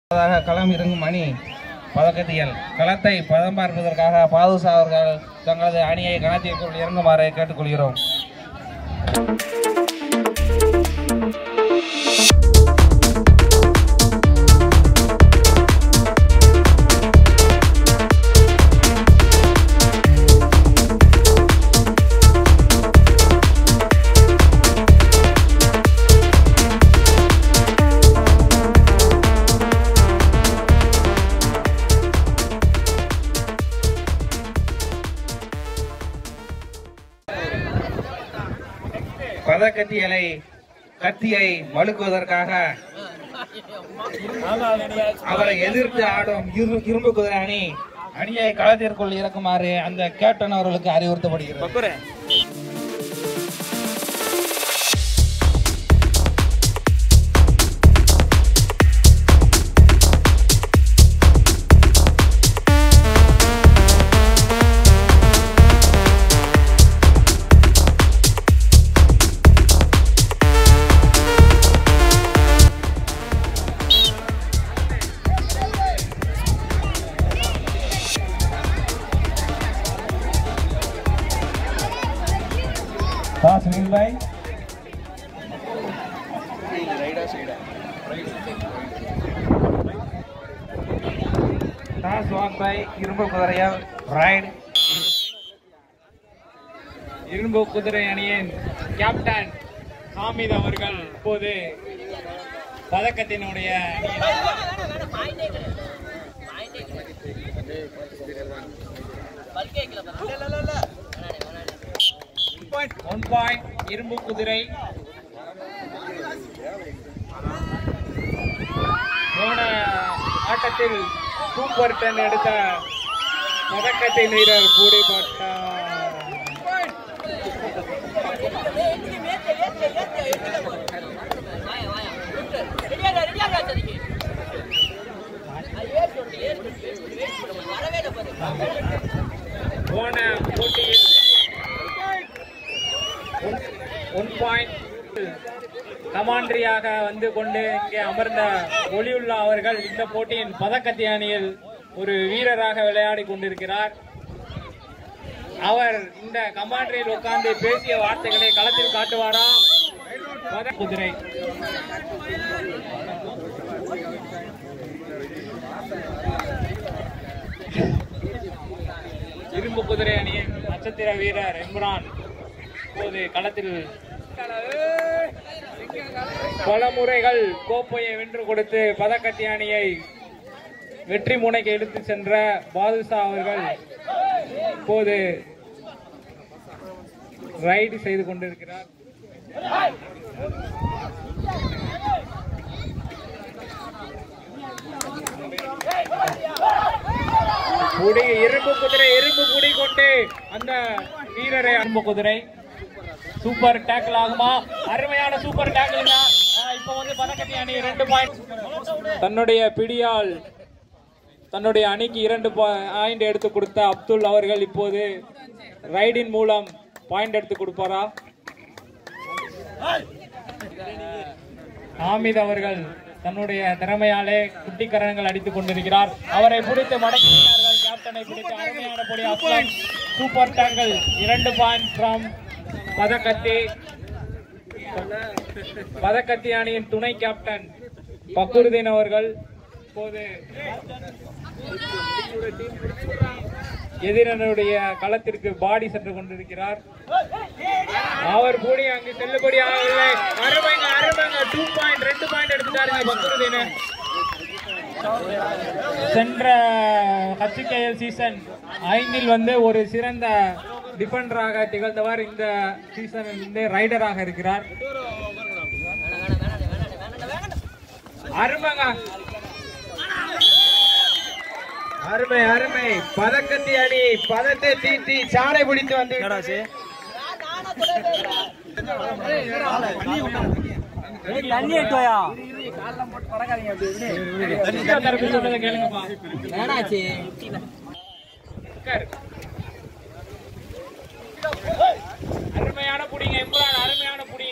முதலாவதாக களம் இறங்கும் அணி பதக்கத்தியல் களத்தை பதம் பார்ப்பதற்காக பாதுஷா அவர்கள் தங்களது அணியை களத்திற்குள் இறங்குமாறு கேட்டுக்கொள்கிறோம் பதக்கத்தியலை கத்தியை மழுக்குவதற்காக அவரை எதிர்த்து ஆடும் இரு- இரும்பு குதிரை அணி அணியை களத்திற்குள் இறக்குமாறு அந்த கேப்டன் அவர்களுக்கு அறிவுறுத்தப்படுகிறது பாஸ் நீல் பாய் டாஸ் வாக் பாய் இரும்பு குதிரையால் ரைடு இரும்பு குதிரை அணியின் கேப்டன் ஹாமித் அவர்கள் இப்போது பதக்கத்தினுடைய அணியின் ஒன் பாயிண்ட் இரும்பு குதிரை போன ஆட்டத்தில் சூப்பர் டென் எடுத்த பதக்கத்தை வீரர் கூடிப்பட்டார் போன போட்டியில் ஒன் பாயிண்ட் கமாண்ட்ரியாக வந்து கொண்டு இங்கே அமர்ந்த ஒளியுல்லா அவர்கள் இந்த போட்டியின் பதக்கத்தி அணியில் ஒரு வீரராக விளையாடி கொண்டிருக்கிறார் அவர் இந்த கமாண்ட்ரியில் உட்கார்ந்து பேசிய வார்த்தைகளை களத்தில் காட்டுவாரா பத குதிரை இரும்பு குதிரை அணியின் நட்சத்திர வீரர் இம்ரான் இப்போது களத்தில் பல முறைகள் கோப்பையை வென்று கொடுத்து பதக்கத்தி அணியை வெற்றி முனைக்கு எடுத்து சென்ற பாதுஷா அவர்கள் இப்போது ரைடு செய்து கொண்டிருக்கிறார் புடி இரும்பு குதிரை இரும்பு புடி கொண்டு அந்த வீரரை அன்பு குதிரை சூப்பர் டேக்கிள் ஆகுமா அருமையான சூப்பர் டேக்கிள்ங்க இப்போ வந்து பதக்கத்தி அணி ரெண்டு பாயிண்ட் தன்னுடைய பிடியால் தன்னுடைய அணிக்கு இரண்டு பாயிண்ட் எடுத்து கொடுத்த அப்துல் அவர்கள் இப்போது ரைடின் மூலம் பாயிண்ட் எடுத்து கொடுப்பாரா ஹாமித் அவர்கள் தன்னுடைய திறமையாலே குட்டிக்கரணங்கள் அடித்துக் கொண்டிருக்கிறார் அவரை பிடித்து மடக்கினார்கள் கேப்டனை பிடித்து அருமையான பொடி அப்லான் சூப்பர் டேங்கிள் இரண்டு பாயிண்ட் ஃப்ரம் பதக்கத்தி பதக்கத்தி அணியின் துணை கேப்டன் பக்குருதீன் அவர்கள் இப்போது எதிரனுடைய களத்திற்கு பாடி சென்று கொண்டிருக்கிறார் அவர் கூடி அங்கு செல்லுபடி ஆகவில்லை அருமைங்க அருமைங்க டூ பாயிண்ட் ரெண்டு பாயிண்ட் எடுத்துட்டாருங்க பக்ருதீன் சென்ற ஹச்சிகேஎல் சீசன் ஐந்தில் வந்து ஒரு சிறந்த டிஃபெண்டராக திகழ்ந்தவர் இந்த சீசன் வந்து ரைடராக இருக்கிறார் அருமைங்க அருமை அருமை பதக்கத்தி அணி பதத்தை தீட்டி சாடை பிடித்து வந்து தனிஷா தரப்பு சொல்றதை கேளுங்கப்பா உட்காரு. அருமையான புடிங்க இம்ரான் அருமையான புடி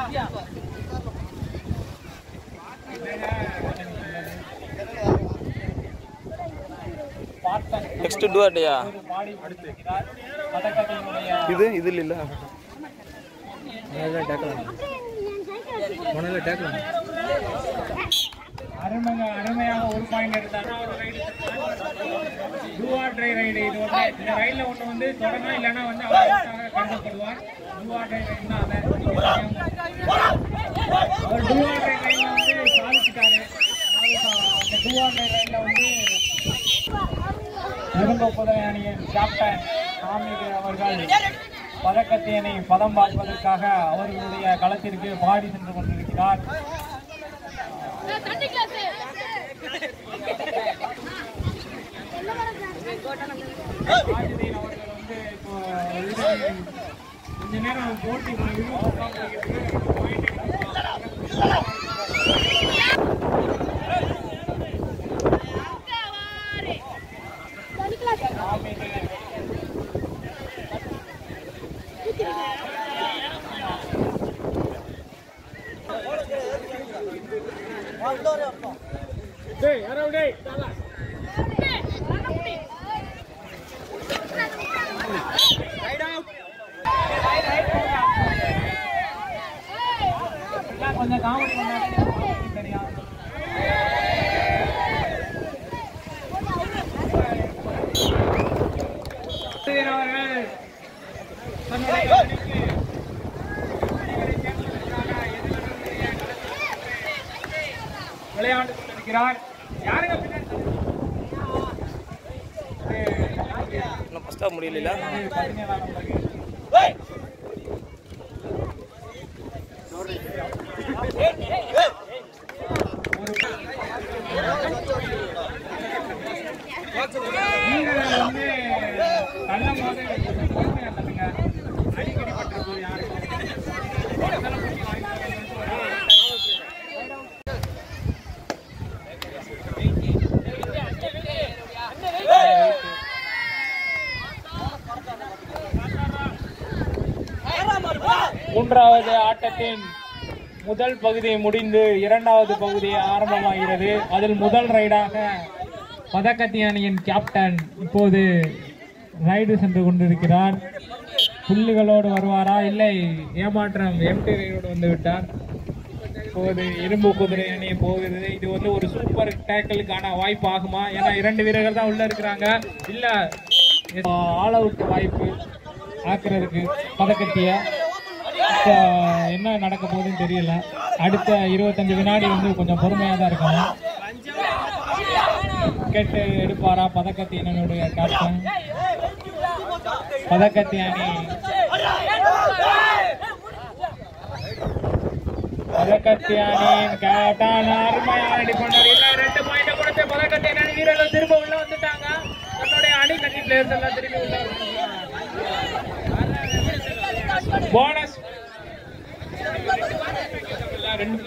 பார்த்தன் நெக்ஸ்ட் டுவாட்டியா பாடி கொடுத்திருக்கிறார் பதக்கத்தினுடைய இது இது இல்ல அருமைங்க அருமையாக ஒரு பாயிண்ட் எடுத்தார் டூஆ ட்ரை ரைடு இது வந்து இந்த ரயில்ல ஒண்ணு வந்து தொடரணும் இல்லைன்னா வந்து அவர் out ஆக கருதப்படுவார் டூஆ ட்ரை ரைடு தான் அதை அவர் டூஆ ட்ரை ரைட்ல வந்து சாதிச்சுட்டாரு அந்த டூஆ ட்ரை ரைட்ல வந்து இரும்பு குதிரை அணியின் கேப்டன் சாமிக்கு அவர்கள் பதக்கத்தியனை பதம் பார்ப்பதற்காக அவர்களுடைய களத்திற்கு பாடி சென்று கொண்டிருக்கிறார் தண்ணி கிளாஸ் ராஜதீன் அவர்கள் வந்து இப்போ இறுதி- கொஞ்ச நேரம் போட்டி தண்ணி கிளாஸ் கொஞ்சம் காமெடி பண்ணாங்க சரியா ராஜதீன் அவர்கள் தன்னுடைய அணிக்கு விளையாண்டு கொண்டிருக்கிறார் யாருங்க பின்னாடி இன்னும் ஃபர்ஸ்டா முடியல பதினேழாம் நம்பர் வீரர்கள் வந்து தள்ளும் போது பொறுமையா தள்ளுங்க. அடிக்கடி பட்டிருக்கு யாருக்கும். மூன்றாவது ஆட்டத்தின் முதல் பகுதி முடிந்து இரண்டாவது பகுதி ஆரம்பமாகிறது அதில் முதல் ரைடாக பதக்கத்தி அணியின் கேப்டன் இப்போது ரைடு சென்று கொண்டிருக்கிறார் புள்ளிகளோடு வருவாரா இல்லை ஏமாற்றம் எம்டி ரைடோடு வந்து விட்டார் இப்போது இரும்பு குதிரை அணி போகிறது இது வந்து ஒரு சூப்பர் டேக்கிளுக்கான வாய்ப்பு ஆகுமா ஏன்னா இரண்டு வீரர்கள் தான் உள்ள இருக்கிறாங்க இல்ல ஆல் அவுட் வாய்ப்பு ஆக்குறதுக்கு பதக்கத்திய இப்ப என்ன நடக்க போகுதுன்னு தெரியல அடுத்த இருபத்தஞ்சு வினாடி வந்து கொஞ்சம் பொறுமையா தான் இருக்கணும் விக்கெட் எடுப்பாரா பதக்கத்தி அணியினுடைய கேப்டன் பதக்கத்தி அணி பதக்கத்தி அணியின் கேப்டன் அருமையா ரெடி பண்ணார் இல்ல ரெண்டு பாயிண்ட் கொடுத்து பதக்கத்தி அணி வீரர்கள் திரும்ப உள்ள வந்துட்டாங்க தன்னுடைய அணி கட்டி பிளேயர்ஸ் எல்லாம் திரும்பி உள்ள போனஸ் ரெண்டு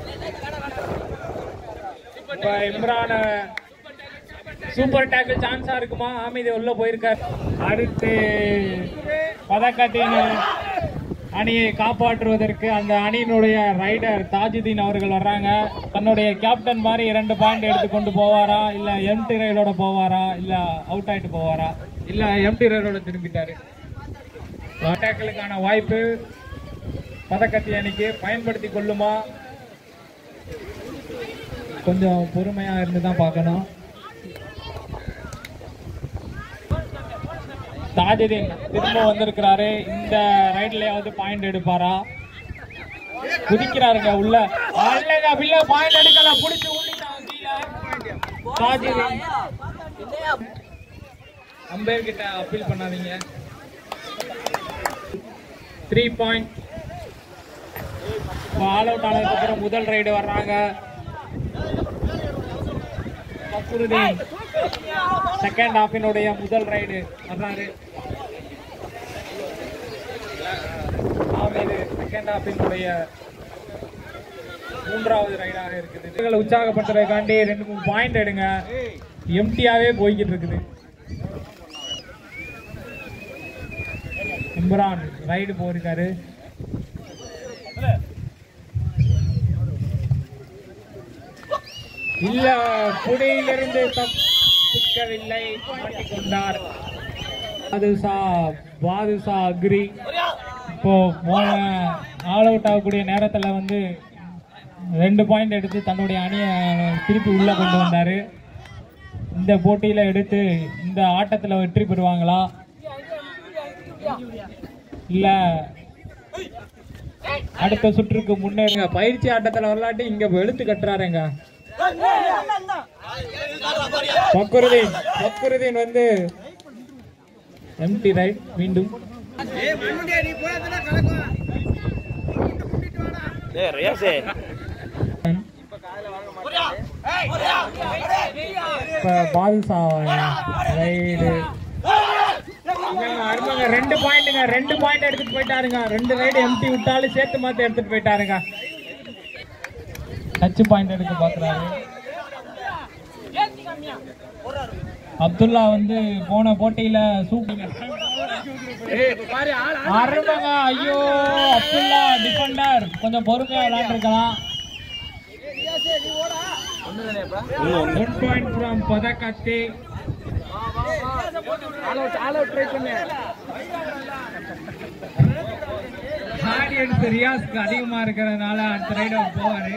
இப்ப இம்ரான் சூப்பர் டேக்கிள் சான்ஸா இருக்குமா ஆமிது உள்ள போயிருக்கார் அடுத்து பதக்கத்தின் அணியை காப்பாற்றுவதற்கு அந்த அணியினுடைய ரைடர் தாஜுதீன் அவர்கள் வர்றாங்க தன்னுடைய கேப்டன் மாதிரி இரண்டு பாயிண்ட் எடுத்து கொண்டு போவாரா இல்ல எம்டி ரைடோட போவாரா இல்ல அவுட் ஆயிட்டு போவாரா இல்ல எம்டி ரைடோட திரும்பிட்டாரு டேக்கிளுக்கான வாய்ப்பு பதக்கத்தி அணிக்கு பயன்படுத்தி கொள்ளுமா கொஞ்சம் பொறுமையா இருந்து தான் பார்க்கணும் தாஜுதீன் திரும்ப வந்திருக்கிறாரு இந்த ரைட்லயாவது பாயிண்ட் எடுப்பாரா குதிக்கிறாருங்க உள்ள அல்லங்க பில்ல பாயிண்ட் எடுக்கல புடிச்சு ஊண்டிட்டான் கீழே தாஜுதீன் அம்பேர் கிட்ட அப்பீல் பண்ணாதீங்க த்ரீ பாயிண்ட் ஆல் அவுட் ஆனதுக்கு அப்புறம் முதல் ரைடு வர்றாங்க ஃபக்ருதீன் செகண்ட் ஹாஃபினுடைய முதல் ரைடு வர்றாரு ஆமீது செகண்ட் ஹாஃபினுடைய மூன்றாவது ரைடாக இருக்குது இதுகளை உற்சாகப்படுத்துறதுக்காண்டி ரெண்டு மூணு பாயிண்ட் எடுங்க எம்டியாவே போய்கிட்டு இருக்குது இம்ரான் ரைடு போயிருக்காரு இல்ல புடியிலிருந்து தப்பிக்கவில்லை மாட்டிக்கொண்டார் பாதுஷா பாதுஷா அக்ரி இப்போ போன ஆல் அவுட் ஆகக்கூடிய நேரத்தில் வந்து ரெண்டு பாயிண்ட் எடுத்து தன்னுடைய அணியை திருப்பி உள்ள கொண்டு வந்தாரு இந்த போட்டியில எடுத்து இந்த ஆட்டத்துல வெற்றி பெறுவாங்களா இல்ல அடுத்த சுற்றுக்கு முன்னேறுங்க பயிற்சி ஆட்டத்துல விளையாட்டு இங்க வெளுத்து கட்டுறாருங்க பக்குருதீன் பக்குருதீன் வந்து எம்டி ரைட் மீண்டும் ஏ ரியாஸே இப்ப பாதுஷா ரைடு அருமாங்க ரெண்டு பாயிண்ட்டுங்க ரெண்டு பாயிண்ட் எடுத்துட்டு போயிட்டாருங்க ரெண்டு ரைடு எம்டி விட்டாலும் சேர்த்து மாத்தி எடுத்துட்டு போயிட்டாருங்க டச் பாயிண்ட் எடுக்க பாக்குறாரு அப்துல்லா வந்து போன போட்டியில சூப்பிங்க அருமாங்க ஐயோ அப்துல்லா டிஃபெண்டர் கொஞ்சம் பொறுமையா விளையாண்டுருக்கலாம் ஒன் பாயிண்ட் ஃப்ரம் பதக்கத்தி ஆடியன்ஸ் ரியாஸ்க்கு அதிகமா இருக்கிறதுனால அடுத்த ரைடு அவர் போவாரு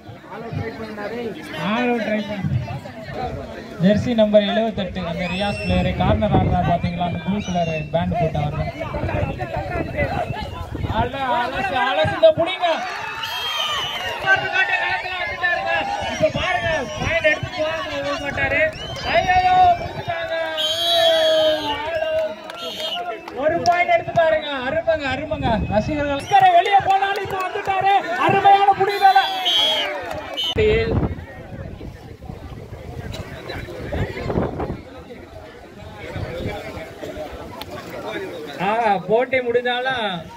ஆல் அவுட் ட்ரை பண்ண ஜெர்சி நம்பர் 78 அந்த ரியாஸ் பிளேயர் கார்னர் ஆடுறா பாத்தீங்களா அந்த ப்ளூ கலர் பேண்ட் போட்டு அவர் அலசு அலசு இந்த புடிங்க இப்ப பாருங்க பாயிண்ட் எடுத்து போக மாட்டாரு ஐயோ முடிச்சிட்டாங்க ஒரு பாயிண்ட் எடுத்து பாருங்க அருமைங்க அருமைங்க ரசிகர்கள் ஸ்கரை வெளியே போனாலும் இப்ப வந்துட்டாரு அருமையான புடிவேல ஆ போட்டி முடிஞ்சாலும்